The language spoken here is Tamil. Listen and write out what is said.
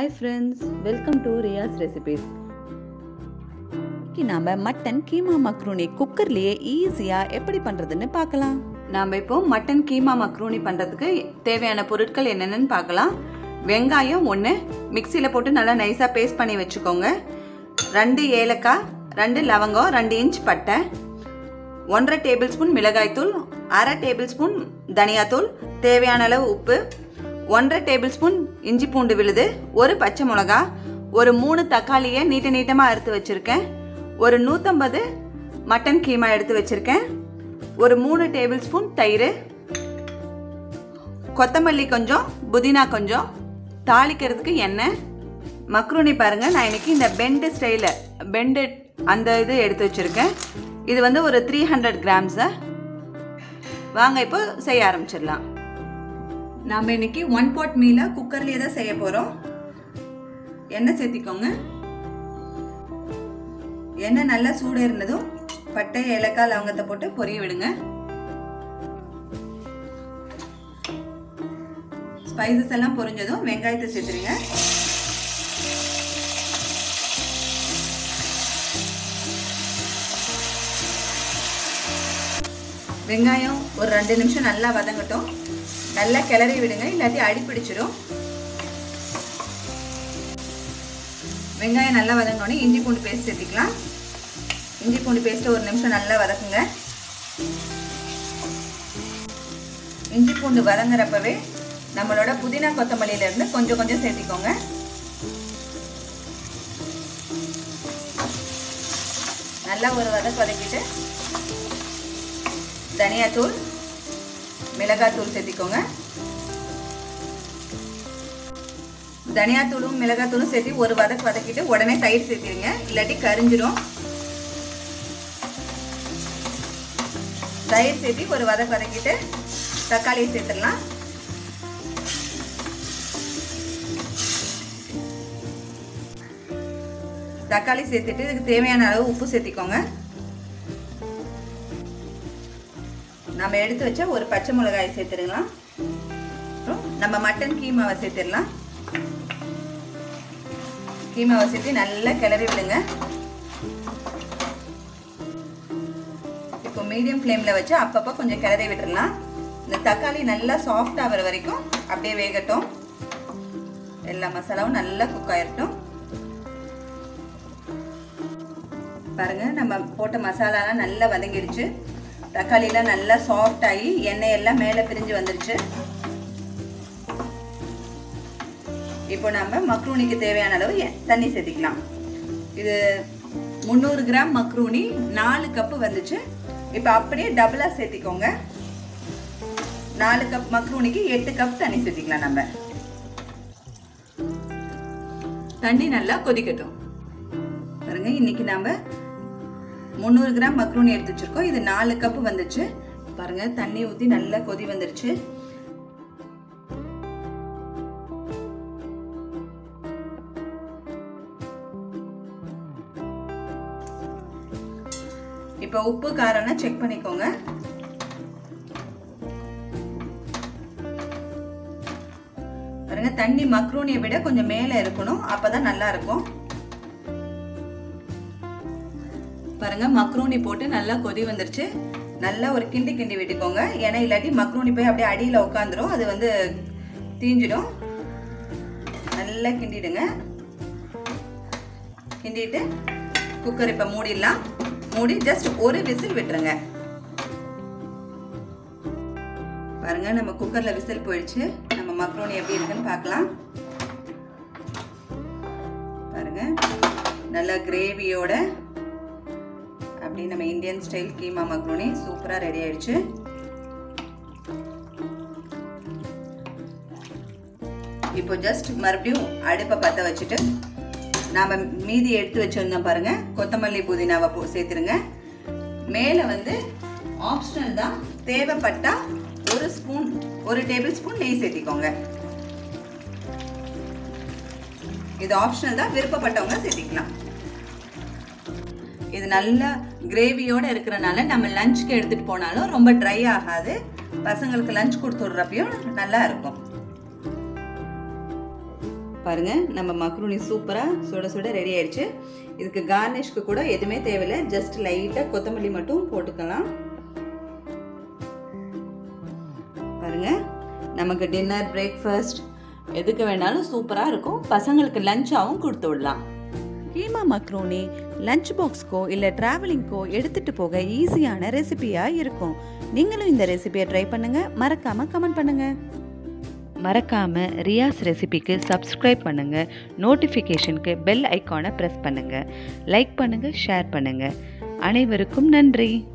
hi friends welcome to Riyaz recipes இன்னைக்கு நாம மட்டன் கீமா மக்ரூனி குக்கர்லயே ஈஸியா எப்படி பண்றதுன்னு பார்க்கலாம் நாம் இப்போ மட்டன் கீமா மக்ரூனி பண்ணுறதுக்கு தேவையான பொருட்கள் என்னென்னு பார்க்கலாம் வெங்காயம் ஒன்று மிக்சியில் போட்டு நல்லா நைஸாக பேஸ்ட் பண்ணி வச்சுக்கோங்க ரெண்டு ஏலக்காய் ரெண்டு லவங்கம் ரெண்டு இன்ச் பட்டை ஒன்றரை டேபிள் ஸ்பூன் மிளகாய்த்தூள் அரை டேபிள் ஸ்பூன் தனியாத்தூள் தேவையான அளவு உப்பு ஒன்றரை டேபிள் ஸ்பூன் இஞ்சி பூண்டு விழுது ஒரு பச்சை மிளகா ஒரு மூணு தக்காளியை நீட்ட நீட்டமாக அறுத்து வச்சுருக்கேன் ஒரு நூற்றம்பது மட்டன் கீமா எடுத்து வச்சுருக்கேன் ஒரு மூணு டேபிள் ஸ்பூன் தயிர் கொத்தமல்லி கொஞ்சம் புதினா கொஞ்சம் தாளிக்கிறதுக்கு எண்ணெய் மக்ரூனி பாருங்கள் நான் இன்னைக்கு இந்த பெண்டு ஸ்டைலில் பெண்டு அந்த இது எடுத்து வச்சுருக்கேன் இது வந்து ஒரு த்ரீ ஹண்ட்ரட் கிராம்ஸை வாங்க இப்போ செய்ய ஆரம்பிச்சிடலாம் நாம் இன்னைக்கு ஒன் பாட் மீலை குக்கர்லேயே தான் செய்ய போகிறோம் எண்ணெய் சேர்த்திக்கோங்க எண்ணெய் நல்லா சூடு இருந்ததும் பட்டை ஏலக்காய் லவங்கத்தை போட்டு பொரிய விடுங்க ஸ்பைசஸ் எல்லாம் பொரிஞ்சதும் வெங்காயத்தை சேர்த்துருங்க வெங்காயம் ஒரு ரெண்டு நிமிஷம் நல்லா வதங்கட்டும் நல்லா கிளறி விடுங்க இல்லாட்டி அடி பிடிச்சிடும் வெங்காயம் நல்லா வதங்கினோடனே இஞ்சி பூண்டு பேஸ்ட் சேர்த்திக்கலாம் இஞ்சி பூண்டு பேஸ்ட்டு ஒரு நிமிஷம் நல்லா வதக்குங்க இஞ்சி பூண்டு வதங்குறப்பவே நம்மளோட புதினா கொத்தமல்லியிலேருந்து கொஞ்சம் கொஞ்சம் சேர்த்திக்கோங்க நல்லா ஒரு வதக்கு வதக்கிட்டு தனியாத்தூள் மிளகாத்தூள் சேர்த்திக்கோங்க தனியாத்தூளும் மிளகாத்தூளும் சேர்த்து ஒரு வதக்கு வதக்கிட்டு உடனே தயிர் சேர்த்திடுங்க இல்லாட்டி கரிஞ்சிடும் தயிர் சேர்த்து ஒரு வதக்கு வதக்கிட்டு தக்காளியை சேர்த்துடலாம் தக்காளி சேர்த்துட்டு இதுக்கு தேவையான அளவு உப்பு சேர்த்திக்கோங்க நம்ம எடுத்து வச்ச ஒரு பச்சை மிளகாய் சேர்த்துருக்கலாம் அப்புறம் நம்ம மட்டன் கீமாவை சேர்த்துடலாம் கீமாவை சேர்த்து நல்லா கிளறி விடுங்க இப்போ மீடியம் ஃப்ளேமில் வச்சு அப்பப்போ கொஞ்சம் கிளறி விட்டுடலாம் இந்த தக்காளி நல்லா சாஃப்ட் ஆகிற வரைக்கும் அப்படியே வேகட்டும் எல்லா மசாலாவும் நல்லா குக் ஆயிரட்டும் பாருங்க நம்ம போட்ட மசாலாலாம் நல்லா வதங்கிடுச்சு தக்காளிலாம் நல்லா சாஃப்ட் ஆகி எண்ணெய் எல்லாம் மேலே பிரிஞ்சு வந்துருச்சு இப்போ நம்ம மக்ரூனிக்கு தேவையான அளவு தண்ணி சேர்த்திக்கலாம் இது முந்நூறு கிராம் மக்ரூனி நாலு கப்பு வந்துச்சு இப்போ அப்படியே டபுளாக சேர்த்திக்கோங்க நாலு கப் மக்ரூனிக்கு எட்டு கப் தண்ணி சேர்த்திக்கலாம் நம்ம தண்ணி நல்லா கொதிக்கட்டும் பாருங்க இன்னைக்கு நம்ம முந்நூறு கிராம் மக்ரூனி எடுத்து வச்சிருக்கோம் இது நாலு கப்பு வந்துச்சு பாருங்க தண்ணி ஊற்றி நல்லா கொதி வந்துருச்சு இப்போ உப்பு காரம்னா செக் பண்ணிக்கோங்க பாருங்க தண்ணி மக்ரூனியை விட கொஞ்சம் மேலே இருக்கணும் அப்பதான் நல்லா இருக்கும் பாருங்க மக்ரூனி போட்டு நல்லா கொதி வந்துருச்சு நல்லா ஒரு கிண்டி கிண்டி விட்டுக்கோங்க ஏன்னா இல்லாட்டி மக்ரூனி போய் அப்படியே அடியில் உட்காந்துரும் அது வந்து தீஞ்சிடும் நல்லா கிண்டிடுங்க கிண்டிட்டு குக்கர் இப்போ மூடிடலாம் மூடி ஜஸ்ட் ஒரு விசில் விட்டுருங்க பாருங்க நம்ம குக்கர்ல விசில் போயிடுச்சு நம்ம மக்ரோனி எப்படி இருக்குன்னு பார்க்கலாம் பாருங்க நல்லா கிரேவியோட அப்படி நம்ம இந்தியன் ஸ்டைல் கீமா மக்ரோனி சூப்பராக ரெடி ஆயிடுச்சு இப்போ ஜஸ்ட் மறுபடியும் அடுப்பை பற்ற வச்சுட்டு நாம் மீதி எடுத்து வச்சுருந்தோம் பாருங்க கொத்தமல்லி புதினாவை போ சேர்த்துருங்க மேலே வந்து ஆப்ஷனல் தான் தேவைப்பட்டா ஒரு ஸ்பூன் ஒரு டேபிள் ஸ்பூன் நெய் சேர்த்திக்கோங்க இது ஆப்ஷனல் தான் விருப்பப்பட்டவங்க சேர்த்திக்கலாம் இது நல்ல கிரேவியோட இருக்கிறனால நம்ம லஞ்சுக்கு எடுத்துட்டு போனாலும் ரொம்ப ட்ரை ஆகாது பசங்களுக்கு லஞ்ச் கொடுத்து விட்றப்பையும் நல்லா இருக்கும் பாருங்கள் நம்ம மக்ரூனி சூப்பராக சுட சுட ரெடி ஆயிடுச்சு இதுக்கு கார்னிஷ்க்கு கூட எதுவுமே தேவையில்லை ஜஸ்ட் லைட்டாக கொத்தமல்லி மட்டும் போட்டுக்கலாம் பாருங்க நமக்கு டின்னர் பிரேக்ஃபாஸ்ட் எதுக்கு வேணாலும் சூப்பராக இருக்கும் பசங்களுக்கு லஞ்சாகவும் கொடுத்து விடலாம் கீமா மக்ரோனி லஞ்ச் பாக்ஸ்க்கோ இல்லை ட்ராவலிங்க்கோ எடுத்துட்டு போக ஈஸியான ரெசிபியாக இருக்கும் நீங்களும் இந்த ரெசிபியை ட்ரை பண்ணுங்க மறக்காம கமெண்ட் பண்ணுங்க மறக்காம ரியாஸ் ரெசிபிக்கு சப்ஸ்கிரைப் பண்ணுங்க நோட்டிஃபிகேஷனுக்கு பெல் ஐக்கானை ப்ரெஸ் பண்ணுங்க லைக் பண்ணுங்க ஷேர் பண்ணுங்க அனைவருக்கும் நன்றி